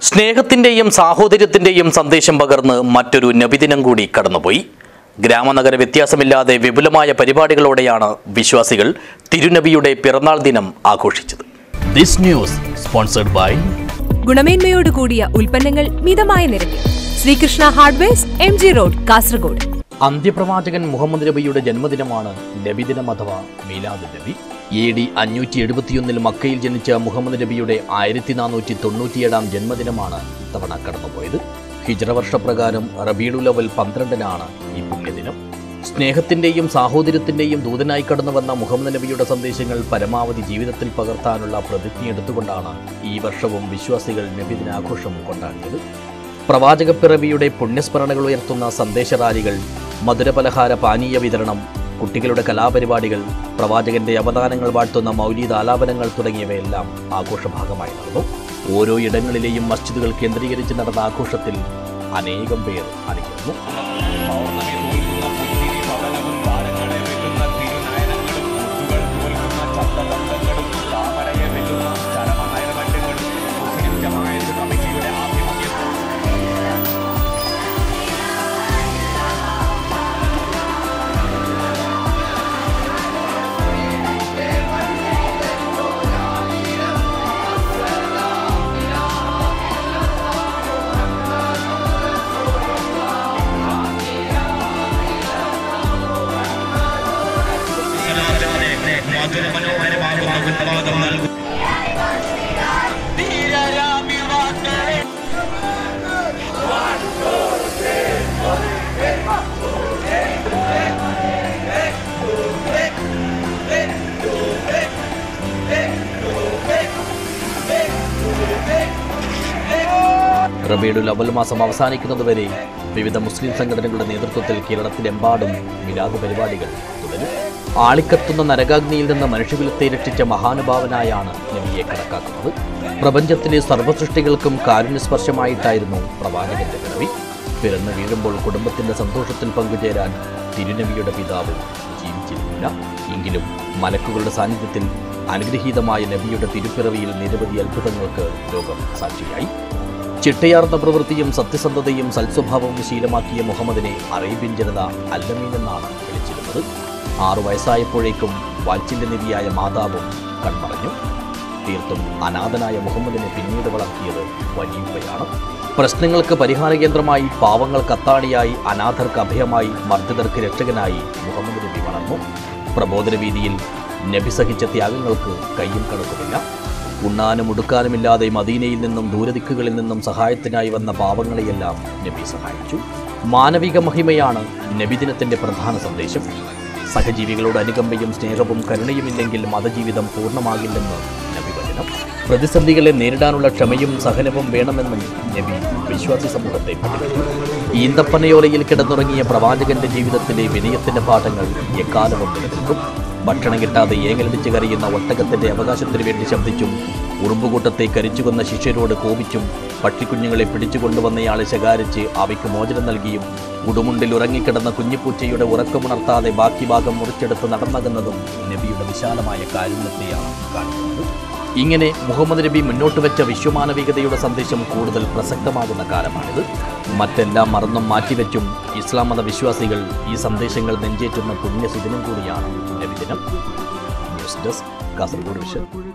സ്നേഹത്തിന്റെയും സാഹോദര്യത്തിന്റെയും സന്ദേശം പകർന്ന് മറ്റൊരു നബിദിനം കൂടി കടന്നുപോയി ഗ്രാമനഗര വ്യത്യാസമില്ലാതെ വിപുലമായ പരിപാടികളോടെയാണ് വിശ്വാസികൾ തിരുനബിയുടെ പിറന്നാൾ ദിനം ആഘോഷിച്ചത് ദിസ് ന്യൂസ് സ്പോൺസർഡ് ബൈ ഗുണമേന്മയോട് കൂടിയ ഉൽപ്പന്നങ്ങൾ മിതമായ നിരക്കിൽ Sreekrishna hardwares M G road Kasaragod അന്ത്യപ്രവാചകൻ മുഹമ്മദ് നബിയുടെ ജന്മദിനമാണ് നബിദിനം അഥവാ മീലാദ് നബി എ ഡി അഞ്ഞൂറ്റി എഴുപത്തിയൊന്നിൽ മക്കയിൽ ജനിച്ച മുഹമ്മദ് നബിയുടെ ആയിരത്തി നാനൂറ്റി തൊണ്ണൂറ്റിയേഴാം ജന്മദിനമാണ് ഇത്തവണ കടന്നുപോയത് ഹിജ്ര വർഷപ്രകാരം റബീഡുലവൽ പന്ത്രണ്ടിനാണ് ഈ പുണ്യദിനം സ്നേഹത്തിന്റെയും സാഹോദര്യത്തിന്റെയും ദൂതനായി കടന്നു വന്ന മുഹമ്മദ് നബിയുടെ സന്ദേശങ്ങൾ പരമാവധി ജീവിതത്തിൽ പകർത്താനുള്ള പ്രതിജ്ഞ എടുത്തുകൊണ്ടാണ് ഈ വർഷവും വിശ്വാസികൾ നബിദിനാഘോഷം കൊണ്ടാടിയത് പ്രവാചകപ്പിറവിയുടെ പുണ്യസ്മരണകൾ ഉയർത്തുന്ന സന്ദേശ റാലികൾ മധുരപലഹാര പാനീയ വിതരണം കുട്ടികളുടെ കലാപരിപാടികൾ പ്രവാചകന്റെ അവദാനങ്ങൾ വാഴ്ത്തുന്ന മൗലീദ് ആലാപനങ്ങൾ തുടങ്ങിയവയെല്ലാം ആഘോഷഭാഗമായി നടന്നു ഓരോ ഇടങ്ങളിലെയും മസ്ജിദുകൾ കേന്ദ്രീകരിച്ച് നടന്ന ആഘോഷത്തിൽ അനേകം പേർ അണിഞ്ഞിരുന്നു റബിയുടെ അവൽ മാസം അവസാനിക്കുന്നതുവരെ വിവിധ മുസ്ലിം സംഘടനകളുടെ നേതൃത്വത്തിൽ കേരളത്തിലെമ്പാടും മിലാദ് പരിപാടികൾ തുടരും ആളിക്കത്തുന്ന നരകാഗ്നിയിൽ നിന്ന് മനുഷ്യകുലത്തെ രക്ഷിച്ച മഹാനുഭാവനായാണ് നബിയെ കണക്കാക്കുന്നത് പ്രപഞ്ചത്തിലെ സർവ്വസൃഷ്ടികൾക്കും കാരുണ്യസ്പർശമായിട്ടായിരുന്നു പ്രവാചകന്റെ പിറവി പിറന്നു വീഴുമ്പോൾ കുടുംബത്തിന്റെ സന്തോഷത്തിൽ പങ്കുചേരാൻ തിരുനബിയുടെ പിതാവ് ജീവിച്ചിരുന്നില്ല എങ്കിലും മലക്കുകളുടെ സാന്നിധ്യത്തിൽ അനുഗ്രഹീതമായ നബിയുടെ തിരുപ്പിറവിയിൽ നിരവധി അത്ഭുതങ്ങൾക്ക് ലോകം സാക്ഷിയായി ചിട്ടയാർന്ന പ്രവൃത്തിയും സത്യസന്ധതയും സൽസ്വഭാവവും ശീലമാക്കിയ മുഹമ്മദിനെ അറേബ്യൻ ജനത അല്ലമീൻ എന്നാണ് വിളിച്ചിരുന്നത് ആറു വയസ്സായപ്പോഴേക്കും വാത്സല്യ നബിയായ മാതാവും കൺമറഞ്ഞു തീർത്തും അനാഥനായ മുഹമ്മദിനെ പിന്നീട് വളർത്തിയത് വലിയപ്പയാണ് പ്രശ്നങ്ങൾക്ക് പരിഹാര കേന്ദ്രമായി പാവങ്ങൾക്ക് അത്താണിയായി അനാഥർക്ക് അഭയമായി മർദ്ദിതർക്ക് രക്ഷകനായി മുഹമ്മദ് നബി വളർന്നു പ്രബോധന വീതിയിൽ നബി സഹിച്ച ത്യാഗങ്ങൾക്ക് കയ്യും കണക്കുമില്ല ഉണ്ണാനും ഉടുക്കാനുമില്ലാതെ മദീനയിൽ നിന്നും ദൂരദിക്കുകളിൽ നിന്നും സഹായത്തിനായി വന്ന പാവങ്ങളെയെല്ലാം നബി സഹായിച്ചു മാനവിക മഹിമയാണ് നബിദിനത്തിന്റെ പ്രധാന സന്ദേശം സഹജീവികളോട് അനുകമ്പയും സ്നേഹവും കരുണയുമില്ലെങ്കിൽ മതജീവിതം പൂർണ്ണമാകില്ലെന്ന് നബി വചനം പ്രതിസന്ധികളെ നേരിടാനുള്ള ക്ഷമയും സഹനവും വേണമെന്നും നബി വിശ്വാസി സമൂഹത്തെ പഠിപ്പിച്ചു ഈന്തപ്പനയോലയിൽ കിടന്നുറങ്ങിയ പ്രവാചകന്റെ ജീവിതത്തിലെ വിനയത്തിന്റെ പാഠങ്ങൾ എക്കാലവും നിലനിൽക്കും ഭക്ഷണം കിട്ടാതെ ഏങ്ങലടിച്ച് കരയുന്ന ഒട്ടകത്തിന്റെ അവകാശത്തിനു വേണ്ടി ശബ്ദിച്ചും ഉറുമ്പുകൂട്ടത്തെ കരിച്ചുകൊന്ന ശിഷ്യരോട് കോപിച്ചും പക്ഷിക്കുഞ്ഞുങ്ങളെ പിടിച്ചുകൊണ്ടുവന്നയാളെ ശകാരിച്ച് അവയ്ക്ക് മോചനം നൽകിയും ഉടുമുണ്ടിൽ ഉറങ്ങിക്കിടന്ന കുഞ്ഞിപ്പൂച്ചയുടെ ഉറക്കമുണർത്താതെ ബാക്കി ഭാഗം മുറിച്ചെടുത്ത് നടന്നകുന്നതും നബിയുടെ വിശാലമായ കാരുണ്യത്തെയാണ് കാണിക്കുന്നത് ഇങ്ങനെ മുഹമ്മദ് നബി മുന്നോട്ട് വെച്ച വിശ്വമാനവികതയുടെ സന്ദേശം കൂടുതൽ പ്രസക്തമാകുന്ന കാലമാണിത് മറ്റെല്ലാം മറന്നും മാറ്റിവെച്ചും ഇസ്ലാം മത വിശ്വാസികൾ ഈ സന്ദേശങ്ങൾ നെഞ്ചേറ്റുന്ന പുണ്യസുദിനം കൂടിയാണ് Nabidinam news desk Kasaragod vision